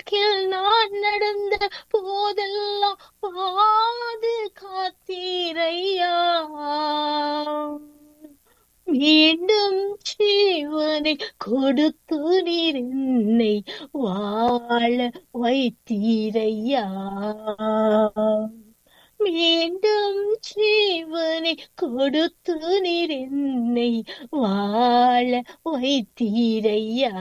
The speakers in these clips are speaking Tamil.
வழிக்கில் நான் நடந்த போதெல்லாம் பாது காத்தீரையா மீண்டும் ஜீவனை கொடுத்து நீர் என்னை வாழ வைத்தீரையா மீண்டும் ஜீவனை கொடுத்து நீர் என்னை வாழ வைத்தீரையா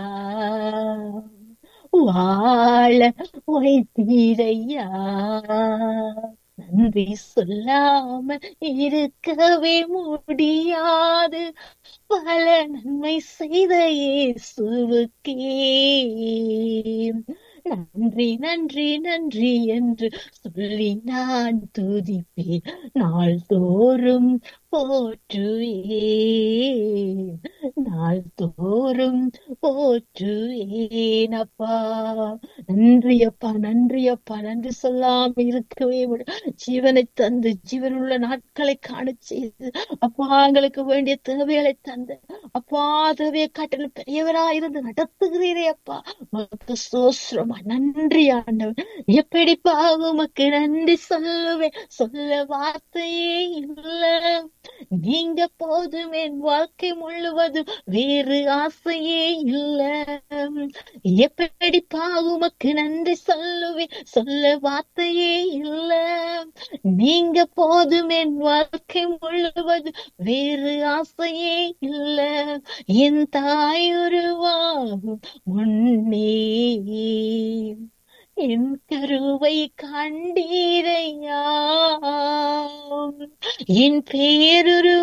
வாழ வைத்தீரையா நன்றி சொல்லாமல் இருக்கவே முடியாது பல நன்மை செய்த இயேசுவுக்கே நன்றி நன்றி நன்றி என்று சொல்லி நான் துதிப்பேன் நாள்தோறும் போற்றுவேன் நாள்தோறும் போற்றுவேன் அப்பா நன்றி அப்பா நன்றி அப்பா நன்றி சொல்லாம இருக்கவே முடியும் ஜீவனை தந்து ஜீவனுள்ள நாட்களை காண செய்து அப்பா எங்களுக்கு வேண்டிய தேவைகளை தந்து அப்பா தேவையை காட்டிலும் பெரியவரா இருந்து நடத்துகிறீரே அப்பா உமக்கு சோஸ்ரமா நன்றி ஆண்டவர் எப்படிப்பா உமக்கு நன்றி சொல்லுவேன் சொல்ல வார்த்தையே இல்ல நீங்க போதும் என் வாழ்க்கை முழுவதும் வேறு ஆசையே இல்ல எப்படிப்பா உமக்கு நன்றி சொல்லுவேன் சொல்ல வார்த்தையே இல்ல நீங்க போதும் என் வாழ்க்கை முழுவதும் வேறு ஆசையே இல்ல என் தாய் உருவாகும் முன்னே என் கருவை கண்டீரையா என் பேருரு